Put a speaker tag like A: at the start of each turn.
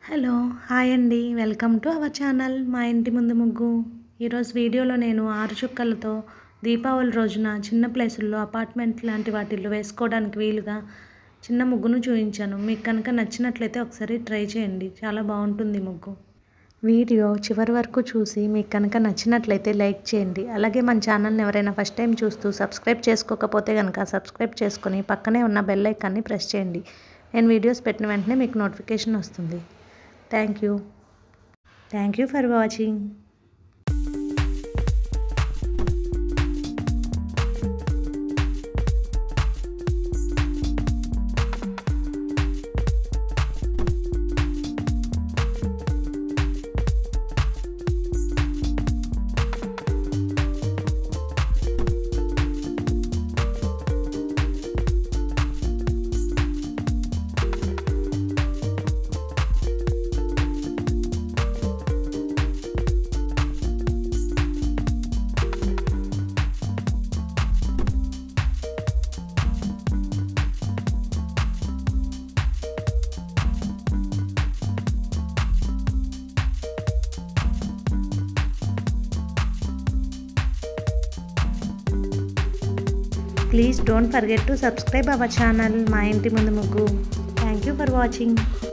A: hello hi అండి welcome to our channel మా ఇంటి ముందు ముగ్గు ఈరోజు వీడియోలో నేను ఆరు చుక్కలతో దీపావళి రోజున చిన్న ప్లేసుల్లో అపార్ట్మెంట్ లాంటి వాటిల్లో వేసుకోవడానికి వీలుగా చిన్న ముగ్గును చూపించాను మీకు కనుక నచ్చినట్లయితే ఒకసారి ట్రై చేయండి చాలా బాగుంటుంది ముగ్గు వీడియో చివరి వరకు చూసి మీకు కనుక నచ్చినట్లయితే లైక్ చేయండి అలాగే మన ఛానల్ని ఎవరైనా ఫస్ట్ టైం చూస్తూ సబ్స్క్రైబ్ చేసుకోకపోతే కనుక సబ్స్క్రైబ్ చేసుకొని పక్కనే ఉన్న బెల్ ఐకాన్ని ప్రెస్ చేయండి నేను వీడియోస్ పెట్టిన వెంటనే మీకు నోటిఫికేషన్ వస్తుంది thank you thank you for watching please don't forget to subscribe our channel మా ఇంటి ముందు ముగ్గు థ్యాంక్ యూ ఫర్ వాచింగ్